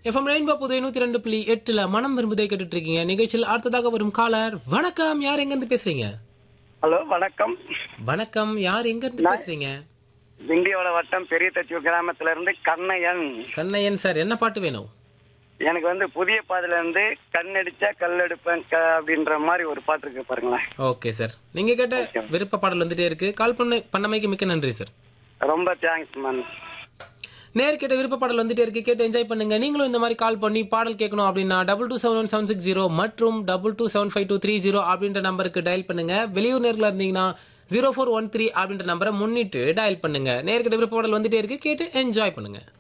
FM rainbow Puduvai நூத்தி ரெண்டு புள்ளி எட்டுல மனம் விரும்புதை கேட்டுட்டு இருக்கீங்க நிகழ்ச்சியில் அடுத்ததாக வரும் காலர் வணக்கம் யார் எங்க இருந்து பேசுறீங்க ஹலோ வணக்கம் வணக்கம் யார் எங்க இருந்து பேசுறீங்க திண்டிவள வட்டம் பெரிய தச்சூர் கிராமத்துல இருந்து கண்ணையன் கண்ணையன் சார் என்ன பாட்டு வேணும் எனக்கு வந்து புதிய பாதையில இருந்து கண்ணடிச்சா கல்லெடுப்பேன் க- அப்படின்ற மாதிரி ஒரு பாட்டு இருக்கு பாருங்களேன் ஓகே சார் நீங்க கேட்ட விருப்ப பாடல் வந்துட்டே இருக்கு கால் பண்ண பண்ணமைக்கு மிக்க நன்றி சார் ரொம்ப தேங்க்ஸ் மேம் நேர் கேட்ட விருப்ப பாடல் வந்துட்டே இருக்கு கேட்டு என்ஜாய் பண்ணுங்க நீங்களும் இந்த மாதிரி கால் பண்ணி பாடல் கேட்கணும் அப்படின்னா double two seven seven six zero மற்றும் double two seven five two three zero அப்படின்ற நம்பருக்கு டயல் பண்ணுங்க வெளியூர் நேரில் இருந்தீங்கன்னா ஜீரோ ஃபோர் ஒன் த்ரீ அப்படின்ற நம்பரை முன்னிட்டு டயல் பண்ணுங்க நேர்கிட்ட விருப்ப பாடல் வந்துட்டே இருக்கு கேட்டு என்ஜாய் பண்ணுங்க